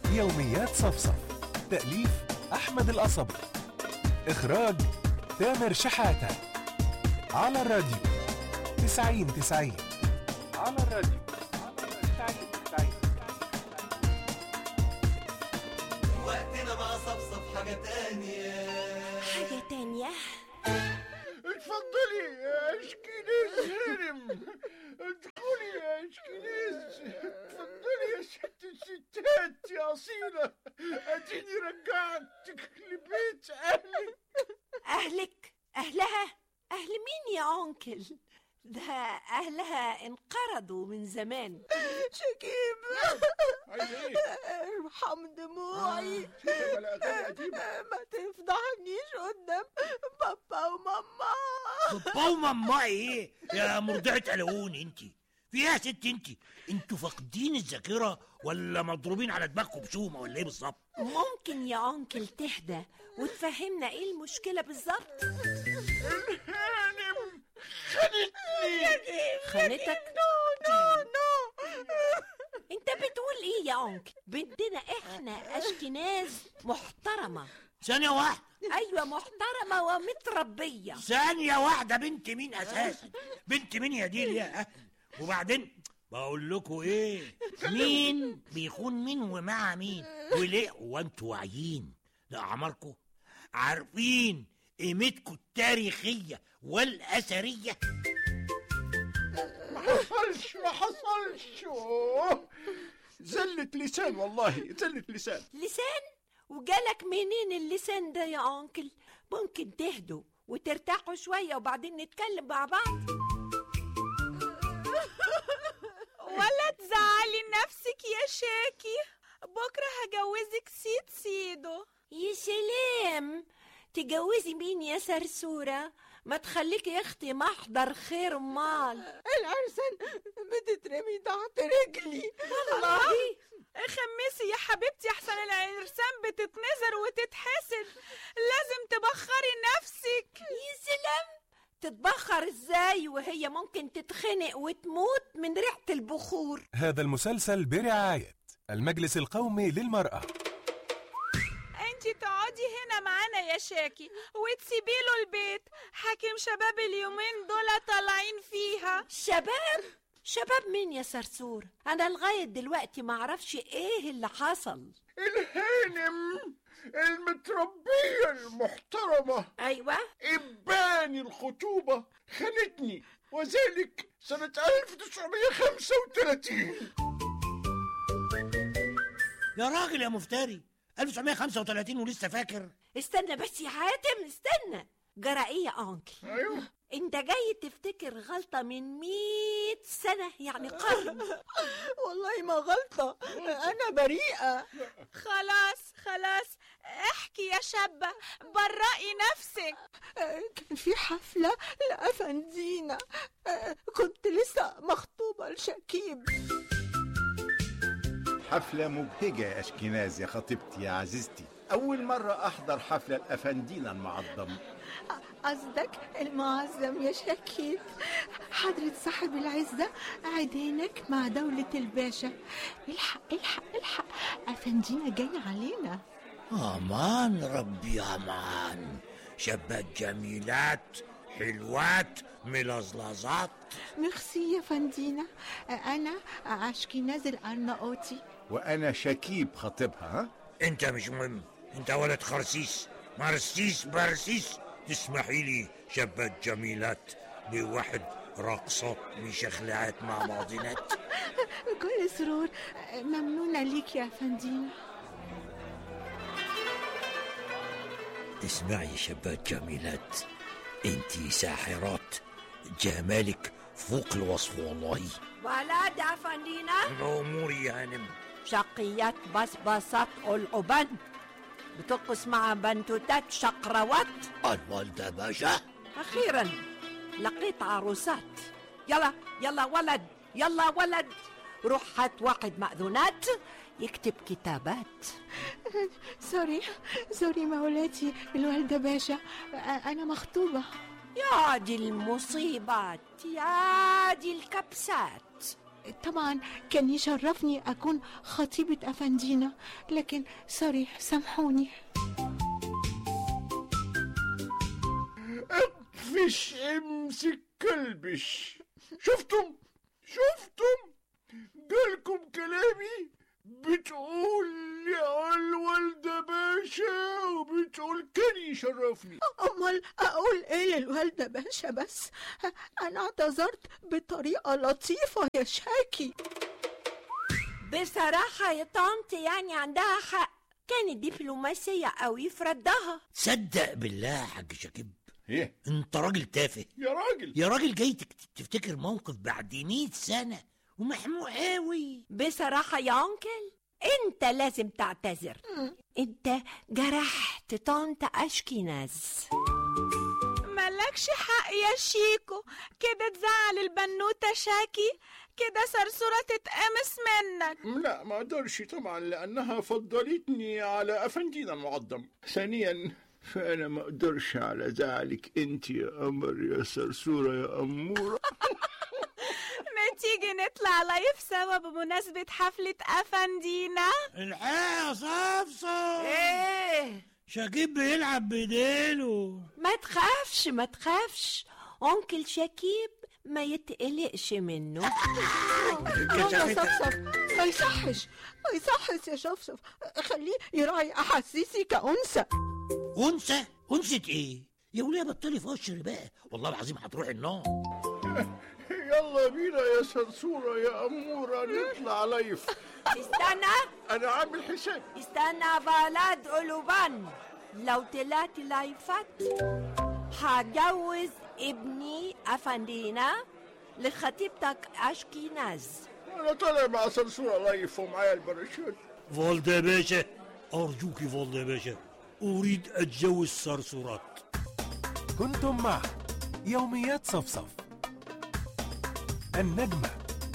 يوميات صفصف تأليف أحمد القصبي إخراج تامر شحاتة على الراديو تسعين تسعين على الراديو تسعين تسعين وقتنا مع صفصف حاجة تانية حاجة تانية اتفضلي يا اشكيليز هرم ادخلي يا اشكيليز اتفضلي يا ست الستات يا اصيله اديني رجعتك لبيت اهلك أهلك أهلها أهل مين يا أنكل ده أهلها انقرضوا من زمان شكيب عايز ايه؟ ارحم دموعي شايفة ولا اغاني قديمه ما تفضحنيش قدام بابا وماما بابا وماما ايه يا مرضعة قلقون انت في ايه يا ست انت انتوا فاقدين الذاكرة ولا مضروبين على دماغكم بشومة ولا ايه بالظبط ممكن يا أنكل تهدى وتفهمنا إيه المشكلة بالظبط هانم خدتني خانتك نو نو أنت بتقول إيه يا أنكل بنتنا إحنا أشكناز محترمة ثانية واحدة أيوة محترمة ومتربية ثانية واحدة بنت مين اساسا بنت مين يا دي يا اهل وبعدين بقول لكم ايه مين بيخون مين ومع مين وليه هو انتوا واعيين لاعماركم عارفين قيمتكم التاريخية والأثرية ما حصلش ما حصلش أوه. زلة لسان والله زلة لسان لسان وجالك منين اللسان ده يا أنكل ممكن تهدوا وترتاحوا شوية وبعدين نتكلم مع بعض ولا تزعلي نفسك يا شاكي بكرة هجوزك سيد سيدو يا سلام تجوزي مين يا سرسورة ما تخليكي يا اختي محضر خير مال العرسان بتترمي تحت رجلي والله خمسي يا حبيبتي احسن العرسان بتتنزر وتتحسد لازم تبخري نفسك يا سلام تتبخر ازاي وهي ممكن تتخنق وتموت من ريحة البخور هذا المسلسل برعاية المجلس القومي للمرأة انتي تقعدي هنا معانا يا شاكي وتسيبي له البيت حاكم شباب اليومين دول طالعين فيها شباب شباب مين يا سرسور انا لغاية دلوقتي معرفش ايه اللي حصل الهانم المتربية المحترمة ايوه إبان الخطوبة خانتني وذلك سنة 1935 يا راجل يا مفتري 1935 ولسه فاكر استنى بس يا حاتم استنى جرى ايه يا انكل أيوه انت جاي تفتكر غلطة من مئة سنة يعني قرن والله ما غلطة أنا بريئة خلاص خلاص احكي يا شابة برئي نفسك كان في حفلة لأفندينا كنت لسه مخطوبة لشكيب حفلة مبهجة يا أشكناز يا خطيبتي يا عزيزتي أول مرة أحضر حفلة الأفندينا المعظم قصدك المعظم يا شكيب حضرة صاحب العزة عدينك مع دولة الباشا الحق الحق الحق أفندينا جاي علينا امان ربي امان شابات جميلات حلوات ملظلظات ميرسي يا فندينا أنا أشكناز الأرناؤوطي وأنا شكيب خطيبها ها؟ انت مش مهم انت ولد خرسيس مرسيس برسيس تسمحي لي شابات جميلات بواحد راقصات مشخلعات مع بعضينات كل سرور ممنونة ليك يا فندينا اسمعي يا شابات جميلات انتي ساحرات جمالك فوق الوصف والله ولا ده فندينا الامور يا هانم شقيات بصبصات العبان بترقص مع بنتوتات شقروات الوالدة باشا أخيرا لقيت عروسات يلا يلا ولد يلا ولد روح هات واحد مأذونات يكتب كتابات سوري سوري مولاتي الوالدة باشا أنا مخطوبة يا دي المصيبات يا دي الكبسات طبعا كان يشرفني أكون خطيبة أفندينا لكن سوري سامحوني اقفش امسك كلبش شفتم شفتم جالكم كلامي بتقول يا الوالدة باشا وبتقول كان يشرفني أمال أقول إيه للوالدة باشا بس أنا اعتذرت بطريقة لطيفة يا شاكي بصراحة يا طنط يعني عندها حق كانت دبلوماسية قوي في ردها صدق بالله يا حاج شكيب ايه انت راجل تافه يا راجل يا راجل جاي تك- تفتكر موقف بعد 100 سنة ومحموق قوي بصراحة يا أنكل أنت لازم تعتذر أنت جرحت طنط أشكيناز ملكش حق يا شيكو كده تزعل البنوتة شاكي كده صرصورة تتقمص منك لا ما اقدرش طبعا لانها فضلتني على افندينا المعظم ثانيا فانا ما اقدرش على زعلك انت يا قمر يا صرصوره يا اموره ما تيجي نطلع لايف سوا بمناسبة حفلة أفندينا الحقيقة صفصف إيه شكيب بيلعب بديله ما تخافش ما تخافش أنكل شكيب ما يتقلقش منه يا صفصف ما يصحش ما يصحش يا صفصف خليه يراعي أحاسيسي كأنثى أنثى أنثى إيه؟ يا وليه بطلي فشر بقى والله العظيم هتروح النار يلا بينا يا صرصوره يا اموره نطلع لايف استنى انا عامل حساب استنى بلد قلوبان لو طلعت لايفات هجوز ابني أفندينا لخطيبتك أشكيناز انا طالع مع صرصوره لايف ومعايا الباراشوت فولد يا باشا أرجوك فولد يا باشا أريد أتجوز صرصورات كنتم مع يوميات صفصف النجمة